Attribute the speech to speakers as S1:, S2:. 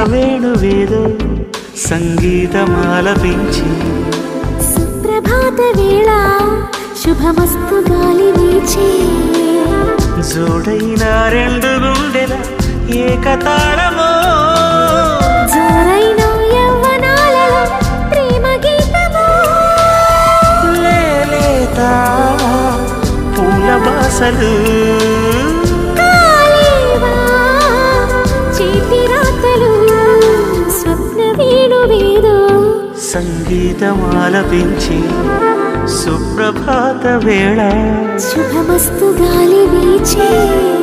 S1: వేణువేదో సంగీతమాలపించి
S2: సుప్రభాత వేళ శుభమస్తు గాలి వీచే
S1: జోడైన రెండు గుండెల ఏకతాళమో
S2: జోరైన యవ్వనాలలో ప్రేమ గీతమో
S1: లేలేత పూల బాసలు
S2: కాలేవా చేతి రాతలు స్వప్న వేణువేదో
S1: సంగీతమాలపించి సుప్రభాత వేళ
S2: శుభమస్తు గాలి వీచే